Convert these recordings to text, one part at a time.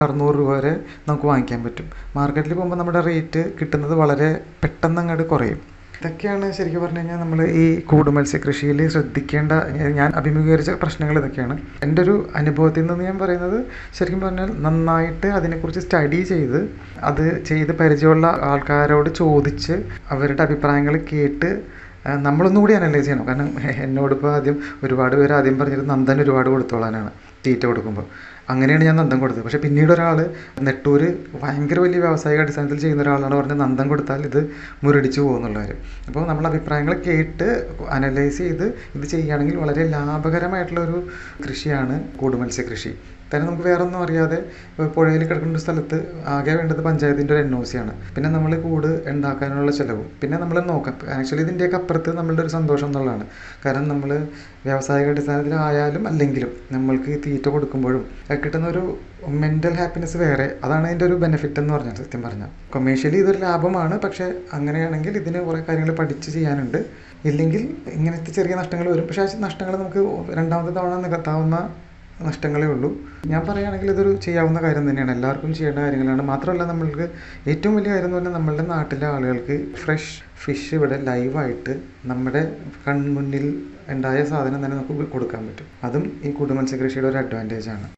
അറുന്നൂറ് രൂപ വരെ നമുക്ക് വാങ്ങിക്കാൻ പറ്റും മാർക്കറ്റിൽ പോകുമ്പോൾ നമ്മുടെ റേറ്റ് കിട്ടുന്നത് വളരെ പെട്ടെന്ന് അങ്ങോട്ട് കുറയും ഇതൊക്കെയാണ് ശരിക്കും പറഞ്ഞു കഴിഞ്ഞാൽ നമ്മൾ ഈ കൂട് മത്സ്യകൃഷിയിൽ ശ്രദ്ധിക്കേണ്ട ഞാൻ അഭിമുഖീകരിച്ച പ്രശ്നങ്ങൾ ഇതൊക്കെയാണ് എൻ്റെ ഒരു അനുഭവത്തിൽ നിന്ന് ഞാൻ പറയുന്നത് ശരിക്കും പറഞ്ഞാൽ നന്നായിട്ട് അതിനെക്കുറിച്ച് സ്റ്റഡി ചെയ്ത് അത് ചെയ്ത് പരിചയമുള്ള ആൾക്കാരോട് ചോദിച്ച് അവരുടെ അഭിപ്രായങ്ങൾ കേട്ട് ആ, നമ്മളൊന്നുകൂടി അനലൈസ് ചെയ്യണം കാരണം എന്നോടിപ്പോൾ ആദ്യം ഒരുപാട് പേര് ആദ്യം പറഞ്ഞത് നന്ദൻ ഒരുപാട് കൊടുത്തോളാനാണ് തീറ്റ കൊടുക്കുമ്പോൾ അങ്ങനെയാണ് ഞാൻ നന്ദൻ കൊടുത്തത് പക്ഷേ പിന്നീട് ഒരാൾ നെട്ടൂർ ഭയങ്കര വലിയ വ്യാവസായിക അടിസ്ഥാനത്തിൽ ചെയ്യുന്ന ഒരാളാണ് പറഞ്ഞത് നന്ദൻ കൊടുത്താൽ ഇത് മുരടിച്ചു പോകുന്നുള്ളവർ അപ്പോൾ നമ്മൾ അഭിപ്രായങ്ങൾ കേട്ട് അനലൈസ് ചെയ്ത് ഇത് ചെയ്യുകയാണെങ്കിൽ വളരെ ലാഭകരമായിട്ടുള്ള ഒരു കൃഷിയാണ് കൂടുമത്സ്യ കൃഷി കാരണം നമുക്ക് വേറെ ഒന്നും അറിയാതെ ഇപ്പോൾ പുഴയിൽ കിടക്കുന്ന ഒരു സ്ഥലത്ത് ആകെ വേണ്ടത് പഞ്ചായത്തിൻ്റെ ഒരു എൻ ഒ സി ആണ് പിന്നെ നമ്മൾ കൂട് ഉണ്ടാക്കാനുള്ള ചിലവും പിന്നെ നമ്മൾ നോക്കാം ആക്ച്വലി ഇതിൻ്റെയൊക്കെ അപ്പുറത്ത് നമ്മളുടെ ഒരു സന്തോഷം എന്നുള്ളതാണ് കാരണം നമ്മൾ വ്യാവസായിക അടിസ്ഥാനത്തിലായാലും അല്ലെങ്കിലും നമ്മൾക്ക് ഈ തീറ്റ കൊടുക്കുമ്പോഴും ഒക്കെ കിട്ടുന്ന ഒരു മെൻ്റൽ ഹാപ്പിനെസ് വേറെ അതാണ് അതിൻ്റെ ഒരു ബെനിഫിറ്റ് എന്ന് പറഞ്ഞാൽ സത്യം പറഞ്ഞാൽ കൊമേഴ്ഷ്യലി ഇതൊരു ലാഭമാണ് പക്ഷേ അങ്ങനെയാണെങ്കിൽ ഇതിന് കുറേ കാര്യങ്ങൾ പഠിച്ച് ചെയ്യാനുണ്ട് ഇല്ലെങ്കിൽ ഇങ്ങനത്തെ ചെറിയ നഷ്ടങ്ങൾ വരും പക്ഷേ ആ നഷ്ടങ്ങൾ നമുക്ക് രണ്ടാമത്തെ തവണ നികത്താവുന്ന നഷ്ടങ്ങളേ ഉള്ളൂ ഞാൻ പറയുകയാണെങ്കിൽ ഇതൊരു ചെയ്യാവുന്ന കാര്യം തന്നെയാണ് എല്ലാവർക്കും ചെയ്യേണ്ട കാര്യങ്ങളാണ് മാത്രമല്ല നമ്മൾക്ക് ഏറ്റവും വലിയ കാര്യം എന്ന് പറഞ്ഞാൽ നമ്മളുടെ നാട്ടിലെ ആളുകൾക്ക് ഫ്രഷ് ഫിഷ് ഇവിടെ ലൈവായിട്ട് നമ്മുടെ കൺമുന്നിൽ ഉണ്ടായ സാധനം തന്നെ നമുക്ക് കൊടുക്കാൻ പറ്റും അതും ഈ കൂടുമത്സ്യകൃഷിയുടെ ഒരു അഡ്വാൻറ്റേജ് ആണ്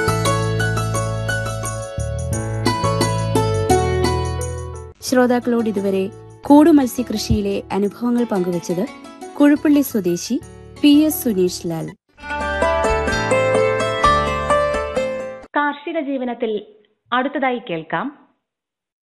ശ്രോതാക്കളോട് ഇതുവരെ കൂടു മത്സ്യകൃഷിയിലെ അനുഭവങ്ങൾ പങ്കുവച്ചത് കുഴുപ്പള്ളി സ്വദേശി പി എസ് സുനീഷ് ലാൽ കാർഷിക ജീവനത്തിൽ അടുത്തതായി കേൾക്കാം